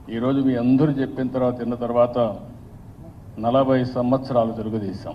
ఈరోజు మీ అందరూ చెప్పిన తర్వాత తిన్న తర్వాత నలభై సంవత్సరాలు తెలుగుదేశం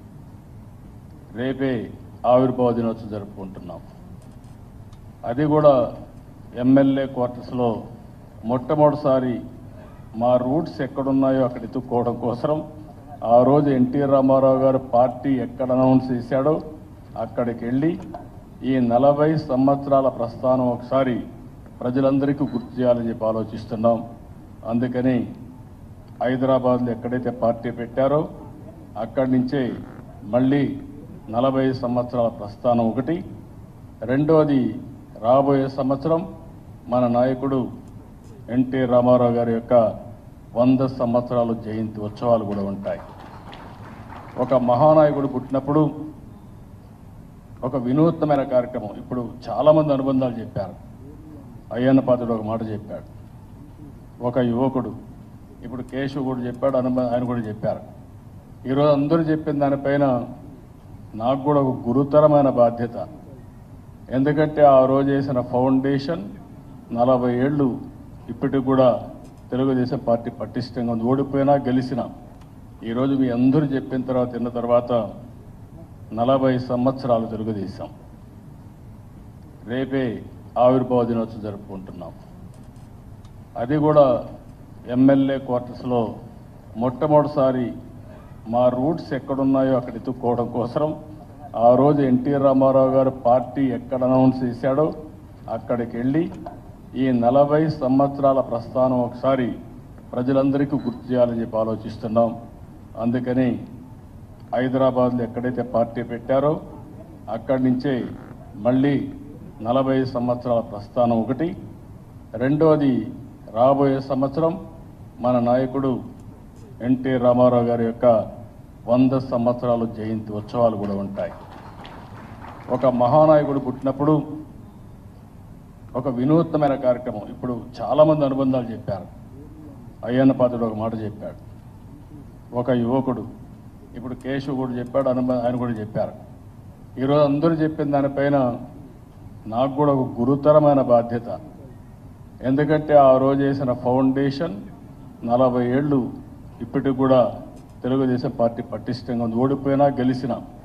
రేపే ఆవిర్భావ దినోత్సవం జరుపుకుంటున్నాం అది కూడా ఎమ్మెల్యే క్వార్టర్స్లో మొట్టమొదటిసారి మా రూట్స్ ఎక్కడున్నాయో అక్కడ ఎత్తుక్కోవడం కోసం ఆ రోజు ఎన్టీఆర్ రామారావు గారు పార్టీ ఎక్కడ అనౌన్స్ చేశాడో అక్కడికి వెళ్ళి ఈ నలభై సంవత్సరాల ప్రస్థానం ఒకసారి ప్రజలందరికీ గుర్తు చేయాలని చెప్పి ఆలోచిస్తున్నాం అందుకని హైదరాబాద్లో ఎక్కడైతే పార్టీ పెట్టారో అక్కడి నుంచే మళ్ళీ నలభై సంవత్సరాల ప్రస్థానం ఒకటి రెండోది రాబోయే సంవత్సరం మన నాయకుడు ఎన్టీ రామారావు గారి యొక్క వంద సంవత్సరాలు జయంతి ఉత్సవాలు కూడా ఉంటాయి ఒక మహానాయకుడు పుట్టినప్పుడు ఒక వినూత్నమైన కార్యక్రమం ఇప్పుడు చాలామంది అనుబంధాలు చెప్పారు అయ్యన్న పాత్రుడు ఒక మాట చెప్పాడు ఒక యువకుడు ఇప్పుడు కేశవ్ కూడా చెప్పాడు అనుబ ఆయన కూడా చెప్పారు ఈరోజు అందరూ చెప్పిన దానిపైన నాకు కూడా ఒక గురుతరమైన బాధ్యత ఎందుకంటే ఆ రోజు వేసిన ఫౌండేషన్ నలభై ఏళ్ళు ఇప్పటికి కూడా తెలుగుదేశం పార్టీ పటిష్టంగా ఉంది ఓడిపోయినా గెలిచినా ఈరోజు మీ అందరూ చెప్పిన తర్వాత తిన్న తర్వాత నలభై సంవత్సరాలు తెలుగుదేశం రేపే ఆవిర్భావ దినోత్సవం జరుపుకుంటున్నాం అది కూడా ఎమ్మెల్యే క్వార్టర్స్లో మొట్టమొదటిసారి మా రూట్స్ ఎక్కడున్నాయో అక్కడ ఎత్తుక్కోవడం కోసం ఆ రోజు ఎన్టీఆర్ రామారావు గారు పార్టీ ఎక్కడ అనౌన్స్ చేశాడో అక్కడికి వెళ్ళి ఈ నలభై సంవత్సరాల ప్రస్థానం ఒకసారి ప్రజలందరికీ గుర్తు చేయాలని చెప్పి ఆలోచిస్తున్నాం అందుకని హైదరాబాద్లో ఎక్కడైతే పార్టీ పెట్టారో అక్కడి నుంచే మళ్ళీ నలభై సంవత్సరాల ప్రస్థానం ఒకటి రెండోది రాబోయే సంవత్సరం మన నాయకుడు ఎన్టీ రామారావు గారి యొక్క వంద సంవత్సరాలు జయంతి ఉత్సవాలు కూడా ఉంటాయి ఒక మహానాయకుడు పుట్టినప్పుడు ఒక వినూత్నమైన కార్యక్రమం ఇప్పుడు చాలామంది అనుబంధాలు చెప్పారు అయ్యన్న పాత్రుడు ఒక మాట చెప్పాడు ఒక యువకుడు ఇప్పుడు కేశవ్ కూడా చెప్పాడు అనుబ ఆయన కూడా చెప్పారు ఈరోజు అందరూ చెప్పిన దానిపైన నాకు కూడా ఒక గురుతరమైన బాధ్యత ఎందుకంటే ఆ రోజు వేసిన ఫౌండేషన్ నలభై ఏళ్ళు ఇప్పటికి కూడా తెలుగుదేశం పార్టీ పటిష్టంగా ఉంది ఓడిపోయినా గెలిచినా